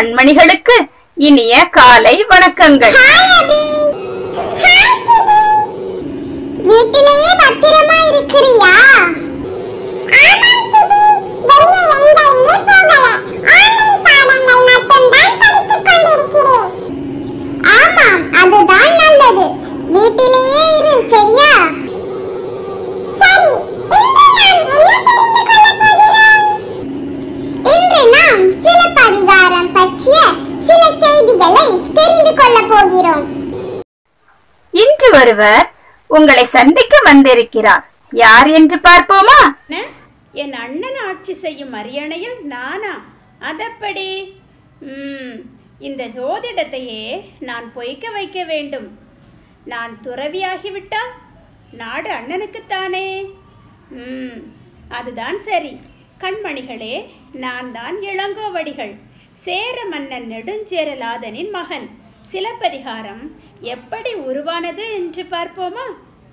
கண்மணிகளுக்கு இனிய காலை வணக்கங்கள் ஹாய் அபி ஹாய் சிபி வீட்டிலேயே பத்திரமா இருக்கிறியா ஆமாம் சிபி வெளியே எங்கேயுமே போகல ஆன்லைன் பாடங்கள் மட்டும்தான் படித்துக் கொண்டிருக்கிறேன் ஆமாம் அதுதான் நல்லது வீட்டிலேயே இரு சரியா சரி இன்று நாம் என்ன தெரிந்து கொள்ளப் போகிறோம் இன்று நாம் சிலப்பதிகாரம் பற்றிய சில செய்திகளை தெரிந்து கொள்ளப் போகிறோம் இன்று ஒருவர் உங்களை சந்திக்க வந்திருக்கிறார் யார் என்று பார்ப்போமா என்ன? என் அண்ணன் ஆட்சி செய்யும் அரியணையில் நானா அதப்படி ம், இந்த ஜோதிடத்தையே நான் பொய்க்க வைக்க வேண்டும் நான் துறவியாகிவிட்டால் நாடு அண்ணனுக்குத்தானே ம், அதுதான் சரி கண்மணிகளே நான் தான் இளங்கோவடிகள் சேர மன்னன் நெடுஞ்சேரலாதனின் மகன் சிலப்பதிகாரம் எப்படி உருவானது என்று பார்ப்போமா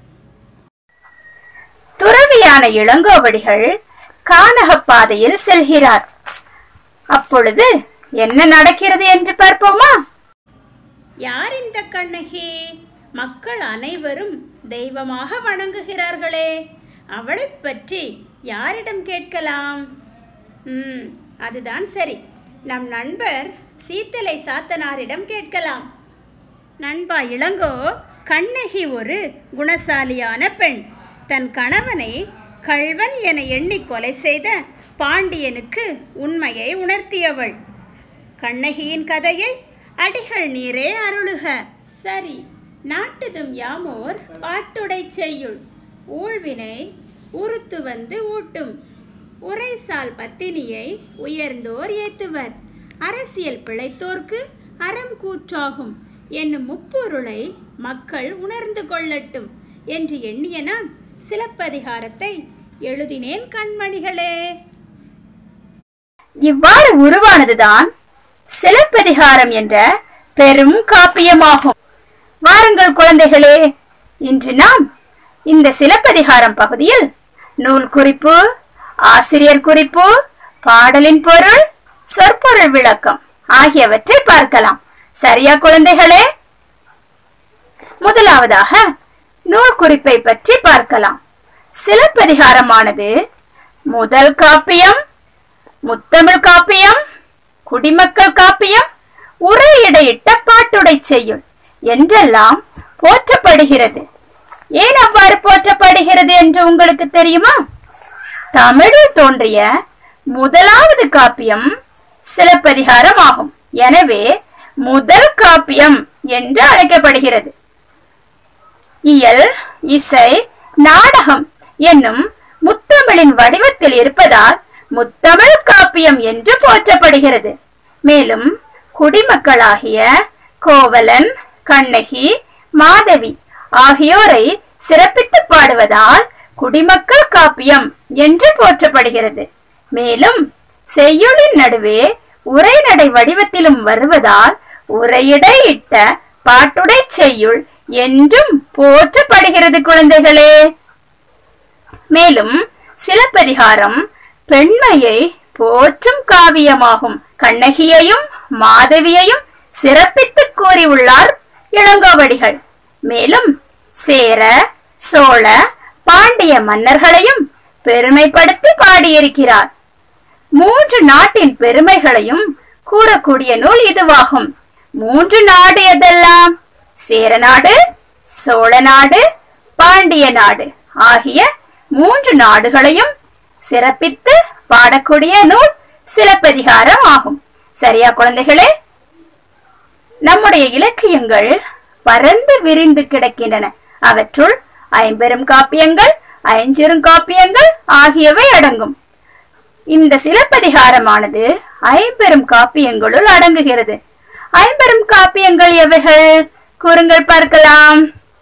துறவியான இளங்கோவடிகள் கானகப் பாதையில் செல்கிறார் அப்பொழுது என்ன நடக்கிறது என்று பார்ப்போமா யார் இந்த கண்ணகி மக்கள் அனைவரும் தெய்வமாக வணங்குகிறார்களே அவளைப் பற்றி யாரிடம் கேட்கலாம் ம் அதுதான் சரி நம் நண்பர் சீத்தலை சாத்தனாரிடம் கேட்கலாம் நண்பா இளங்கோ கண்ணகி ஒரு குணசாலியான பெண் தன் கணவனை கள்வன் என எண்ணி கொலை செய்த பாண்டியனுக்கு உண்மையை உணர்த்தியவள் கண்ணகியின் கதையை அடிகள் நீரே அருளுக சரி நாட்டுதும் யாமோர் பாட்டுடை செய்யுள் ஊழ்வினை உறுத்து வந்து ஊட்டும் உரைசால் பத்தினியை உயர்ந்தோர் ஏத்துவர் அரசியல் பிழைத்தோர்க்கு அறம் கூற்றாகும் என்னும் முப்பொருளை மக்கள் உணர்ந்து கொள்ளட்டும் என்று எண்ணிய நான் சிலப்பதிகாரத்தை எழுதினேன் கண்மணிகளே இவ்வாறு உருவானதுதான் சிலப்பதிகாரம் என்ற பெரும் காப்பியமாகும் வாருங்கள் குழந்தைகளே இன்று நாம் இந்த சிலப்பதிகாரம் பகுதியில் நூல் குறிப்பு ஆசிரியர் குறிப்பு பாடலின் பொருள் சொற்பொருள் விளக்கம் ஆகியவற்றை பார்க்கலாம் சரியா குழந்தைகளே முதலாவதாக நூல் குறிப்பை பற்றி பார்க்கலாம் சிலப்பதிகாரமானது முதல் காப்பியம் முத்தமிழ் காப்பியம் குடிமக்கள் காப்பியம் உரையிடையிட்ட பாட்டுடை செய்யுள் என்றெல்லாம் போற்றப்படுகிறது ஏன் அவ்வாறு போற்றப்படுகிறது என்று உங்களுக்கு தெரியுமா தமிழில் தோன்றிய முதலாவது காப்பியம் சிலப்பதிகாரம் ஆகும் எனவே முதல் காப்பியம் என்று அழைக்கப்படுகிறது இயல் இசை நாடகம் என்னும் முத்தமிழின் வடிவத்தில் இருப்பதால் முத்தமிழ் காப்பியம் என்று போற்றப்படுகிறது மேலும் குடிமக்களாகிய கோவலன் கண்ணகி மாதவி ஆகியோரை சிறப்பித்து பாடுவதால் குடிமக்கள் காப்பியம் என்று போற்றப்படுகிறது மேலும் செய்யுளின் நடுவே உரைநடை வடிவத்திலும் வருவதால் உரையிடை இட்ட பாட்டுடை செய்யுள் என்றும் போற்றப்படுகிறது குழந்தைகளே மேலும் சிலப்பதிகாரம் பெண்மையை போற்றும் காவியமாகும் கண்ணகியையும் மாதவியையும் சிறப்பித்து கூறியுள்ளார் இளங்கோவடிகள் மேலும் சேர சோழ பாண்டிய மன்னர்களையும் பெருமைப்படுத்தி பாடியிருக்கிறார் மூன்று நாட்டின் பெருமைகளையும் கூறக்கூடிய நூல் இதுவாகும் மூன்று நாடு எதெல்லாம் சேரநாடு சோழ நாடு பாண்டிய நாடு ஆகிய மூன்று நாடுகளையும் சிறப்பித்து பாடக்கூடிய நூல் சிலப்பதிகாரம் ஆகும் சரியா குழந்தைகளே நம்முடைய இலக்கியங்கள் பரந்து விரிந்து கிடக்கின்றன அவற்றுள் ஐம்பெரும் காப்பியங்கள் ஐஞ்சிறுங்காப்பியங்கள் ஆகியவை அடங்கும் இந்த சிலப்பதிகாரமானது ஐம்பெரும் காப்பியங்களுள் அடங்குகிறது ஐம்பெரும் காப்பியங்கள் எவைகள் கூறுங்கள் பார்க்கலாம்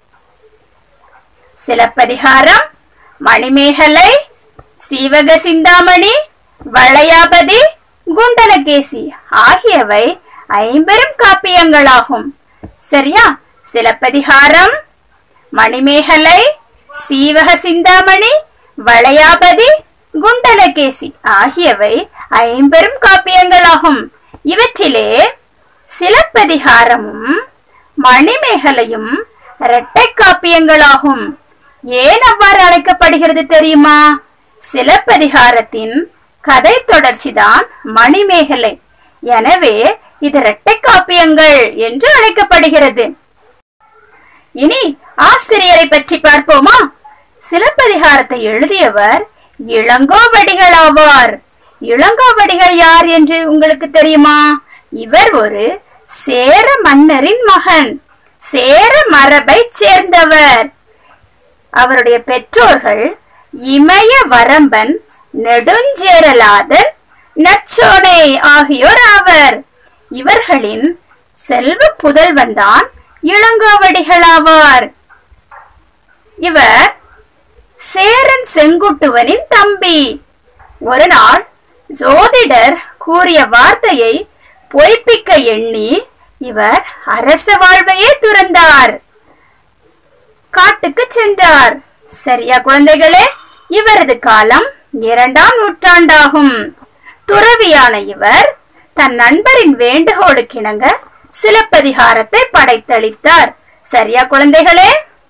சிலப்பதிகாரம் மணிமேகலை சீவக சிந்தாமணி வளையாபதி குண்டலகேசி ஆகியவை ஐம்பெரும் காப்பியங்களாகும் சரியா சிலப்பதிகாரம் மணிமேகலை சீவக சிந்தாமணி வளையாபதி குண்டலகேசி ஆகியவை ஐம்பெரும் காப்பியங்களாகும் இவற்றிலே சிலப்பதிகாரமும் மணிமேகலையும் இரட்டை காப்பியங்களாகும் ஏன் அவ்வாறு அழைக்கப்படுகிறது தெரியுமா சிலப்பதிகாரத்தின் கதை தொடர்ச்சிதான் மணிமேகலை எனவே இது இரட்டை காப்பியங்கள் என்று அழைக்கப்படுகிறது இனி ஆசிரியரை பற்றி பார்ப்போமா சிலப்பதிகாரத்தை எழுதியவர் இளங்கோவடிகள் ஆவார் இளங்கோவடிகள் யார் என்று உங்களுக்கு தெரியுமா இவர் ஒரு சேர மன்னரின் மகன் சேர மரபைச் சேர்ந்தவர் அவருடைய பெற்றோர்கள் இமய வரம்பன் நெடுஞ்சேரலாதன் நச்சோனை ஆகியோர் ஆவர் இவர்களின் செல்வ புதல்வன்தான் இளங்கோவடிகளாவார் இவர் சேரன் செங்குட்டுவனின் தம்பி ஒரு நாள் ஜோதிடர் கூறிய வார்த்தையை பொய்ப்பிக்க எண்ணி இவர் அரச வாழ்வையே துறந்தார் காட்டுக்கு சென்றார் சரியா குழந்தைகளே இவரது காலம் இரண்டாம் நூற்றாண்டாகும் துறவியான இவர் தன் நண்பரின் வேண்டுகோளுக்கிணங்க சிலப்பதிகாரத்தை படைத்தளித்தார் சரியா குழந்தைகளே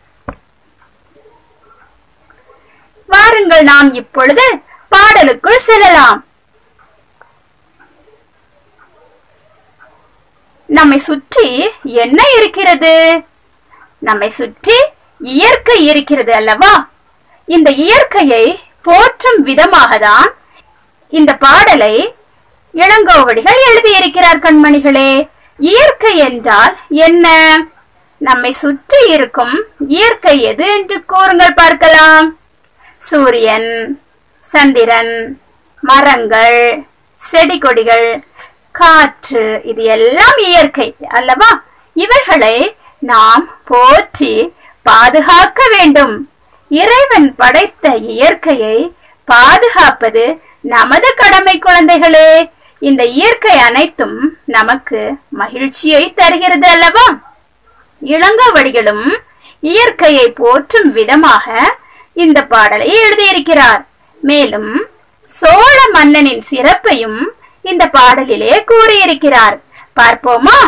வாருங்கள் நாம் இப்பொழுது பாடலுக்குள் செல்லலாம் நம்மை சுற்றி என்ன இருக்கிறது நம்மை சுற்றி இயற்கை இருக்கிறது அல்லவா இந்த இயற்கையை போற்றும் விதமாக தான் இந்த பாடலை இளங்கோவடிகள் எழுதியிருக்கிறார் கண்மணிகளே இயற்கை என்றால் என்ன நம்மை சுற்றி இருக்கும் இயற்கை எது என்று கூறுங்கள் பார்க்கலாம் சூரியன் சந்திரன் மரங்கள் செடி கொடிகள் காற்று இது எல்லாம் இயற்கை அல்லவா இவைகளை நாம் போற்றி பாதுகாக்க வேண்டும் இறைவன் படைத்த இயற்கையை பாதுகாப்பது நமது கடமை குழந்தைகளே இந்த இயற்கை அனைத்தும் நமக்கு மகிழ்ச்சியை தருகிறது அல்லவா இளங்கோவடிகளும் இயற்கையை போற்றும் விதமாக இந்த பாடலை எழுதியிருக்கிறார் மேலும் சோழ மன்னனின் சிறப்பையும் இந்த பாடலிலே கூறியிருக்கிறார் பார்ப்போமா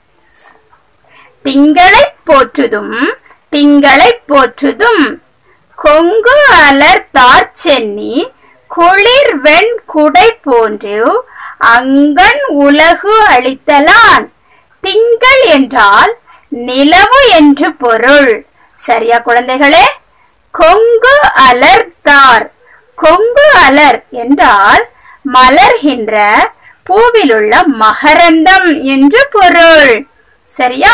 திங்களை போற்றுதும் திங்களை போற்றுதும் கொங்கு அலர் தார்ச்சென்னி குளிர் வெண் குடை போன்று அங்கன் உலகு அளித்தலான் திங்கள் என்றால் நிலவு என்று பொருள் சரியா குழந்தைகளே கொங்கு அலர்தார் கொங்கு அலர் என்றால் மலர்கின்ற பூவிலுள்ள மகரந்தம் என்று பொருள் சரியா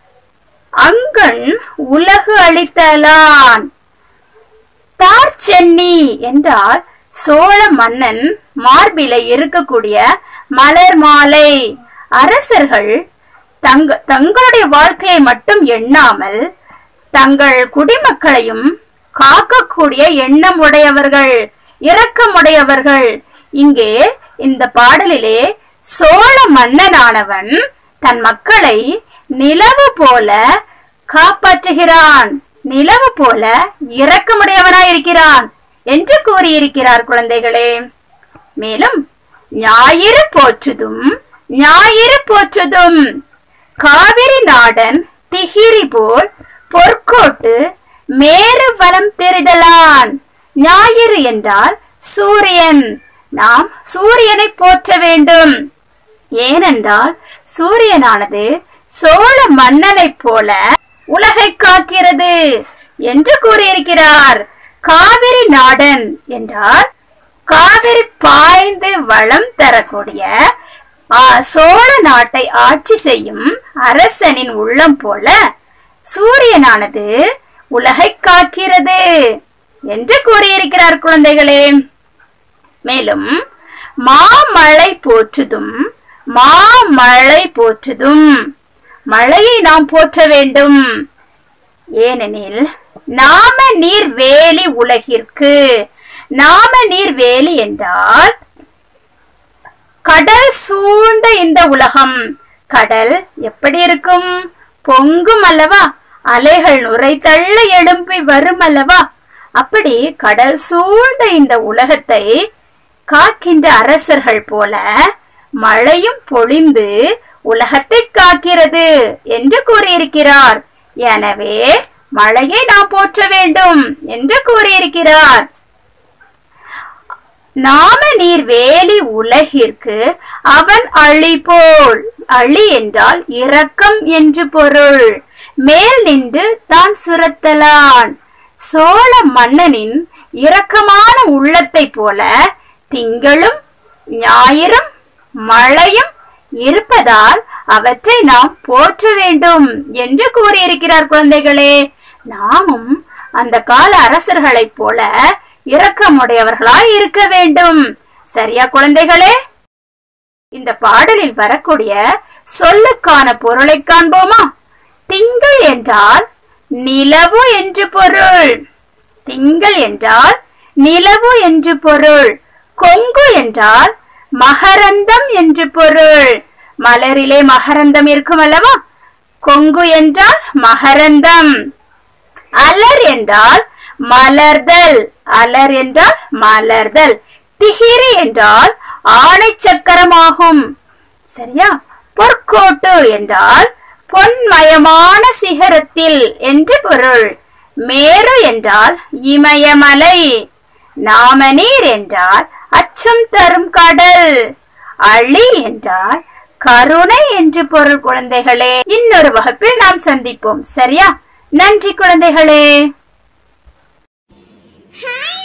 அங்கண் உலகு அளித்தலான் தார்ச்சென்னி என்றால் சோழ மன்னன் மார்பில இருக்கக்கூடிய மலர் மாலை அரசர்கள் தங்க தங்களுடைய வாழ்க்கையை மட்டும் எண்ணாமல் தங்கள் குடிமக்களையும் காக்கக்கூடிய எண்ணம் உடையவர்கள் இரக்கமுடையவர்கள் இங்கே இந்த பாடலிலே சோழ மன்னனானவன் தன் மக்களை நிலவு போல காப்பாற்றுகிறான் நிலவு போல இரக்கமுடையவனாயிருக்கிறான் என்று கூறியிருக்கிறார் குழந்தைகளே மேலும் ஞாயிறு போற்றுதும் ஞாயிறு போற்றுதும் காவிரி நாடன் திகிரி போல் பொற்கோட்டு மேரு வலம் தெரிதலான் ஞாயிறு என்றால் சூரியன் நாம் சூரியனை போற்ற வேண்டும் ஏனென்றால் சூரியனானது சோழ மன்னனைப் போல உலகை காக்கிறது என்று கூறியிருக்கிறார் காவிரி நாடன் என்றால் காவிரி பாய்ந்து வளம் தரக்கூடிய ஆ, சோழ நாட்டை ஆட்சி செய்யும் அரசனின் உள்ளம் போல சூரியனானது உலகை காக்கிறது என்று கூறியிருக்கிறார் குழந்தைகளே மேலும் மாமழை போற்றுதும் மாமழை போற்றுதும் மழையை நாம் போற்ற வேண்டும் ஏனெனில் நாம நீர் வேலி உலகிற்கு நாம நீர் வேலி என்றால் கடல் சூழ்ந்த இந்த உலகம் கடல் எப்படி இருக்கும் பொங்கும் அல்லவா அலைகள் நுரைத்தள்ள எழும்பி வரும் அல்லவா அப்படி கடல் சூழ்ந்த இந்த உலகத்தை காக்கின்ற அரசர்கள் போல மழையும் பொழிந்து உலகத்தை காக்கிறது என்று கூறியிருக்கிறார் எனவே மழையை நாம் போற்ற வேண்டும் என்று கூறியிருக்கிறார் நாம நீர் வேலி உலகிற்கு அவன் அழி போல் அழி என்றால் இரக்கம் என்று பொருள் மேல் நின்று தான் சுரத்தலான் சோழ மன்னனின் இரக்கமான உள்ளத்தை போல திங்களும் ஞாயிறும் மழையும் இருப்பதால் அவற்றை நாம் போற்ற வேண்டும் என்று கூறியிருக்கிறார் குழந்தைகளே நாமும் அந்த கால அரசர்களைப் போல இரக்கமுடையவர்களாய் இருக்க வேண்டும் சரியா குழந்தைகளே இந்த பாடலில் வரக்கூடிய சொல்லுக்கான பொருளை காண்போமா திங்கள் என்றால் நிலவு என்று பொருள் திங்கள் என்றால் நிலவு என்று பொருள் கொங்கு என்றால் மகரந்தம் என்று பொருள் மலரிலே மகரந்தம் இருக்கும் அல்லவா கொங்கு என்றால் மகரந்தம் அலர் என்றால் மலர்தல் அலர் என்றால் மலர்தல் திகிரி என்றால் ஆணை சக்கரமாகும் சரியா பொற்கோட்டு என்றால் பொன்மயமான சிகரத்தில் என்று பொருள் மேரு என்றால் இமயமலை நாமநீர் என்றால் அச்சம் தரும் கடல் அழி என்றால் கருணை என்று பொருள் குழந்தைகளே இன்னொரு வகுப்பில் நாம் சந்திப்போம் சரியா நன்றி குழந்தைகளே ஹாய்